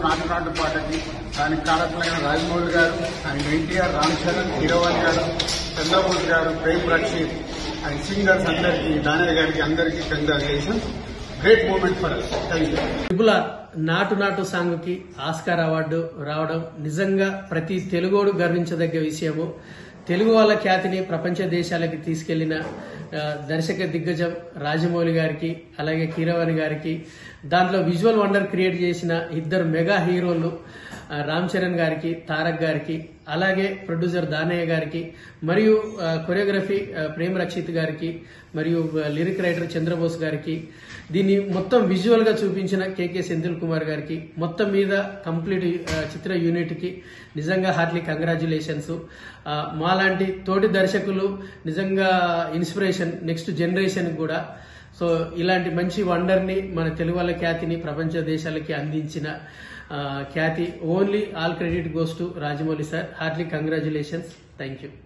నాటు నాటు పాటకి దానికి కారకులైన రాజమౌళి గారు అండ్ ఎన్టీఆర్ రామ్ చరణ్ హీరోవన్ గారు చంద్రబోస్ గారు ప్రేమ్ రక్షిత్ అండ్ సింగర్స్ అందరికీ దానయ్య గారికి అందరికీ congratulations great moment for us thank you triple R Naatu Naatu song కి ఆస్కార్ అవార్డు రావడం నిజంగా ప్రతి తెలుగోడు గర్వించదగ్గ విషయము తెలుగు వాళ్ళ ఖ్యాతిని ప్రపంచ దేశాలకి తీసుకెళ్లిన ఆ, దర్శక దిగ్గజం రాజమౌళి గారికి అలాగే కీరవాణి గారికి దాంట్లో విజువల్ వండర్ క్రియేట్ చేసిన ఇద్దరు మెగా హీరోలు ఆ, రామ్ చరణ్ గారికి తారక్ గారికి అలాగే ప్రొడ్యూసర్ దానయ్య గారికి మరియు ఆ, కొరియోగ్రఫీ ఆ, ప్రేమ్ రక్షిత్ గారికి మరియు ఆ, లిరిక్ రైటర్ చంద్రబోస్ గారికి దీన్ని మొత్తం విజువల్ గా చూపించిన కేకే సెంథిల్ కుమార్ గారికి మొత్తం మీద కంప్లీట్ ఆ, చిత్ర యూనిట్ కి నిజంగా హార్ట్లీ కంగ్రాచులేషన్స్ మాలాంటి తోటి దర్శకులు నిజంగా ఇన్స్పిరేషన్ నెక్స్ట్ జనరేషన్ కూడా సో ఇలాంటి మంచి వండర్ ని మన తెలుగు వాళ్ళ ఖ్యాతిని ప్రపంచ దేశాలకి అందించిన ఆ, ఖ్యాతి only all credit goes to Rajamouli sir heartly congratulations thank you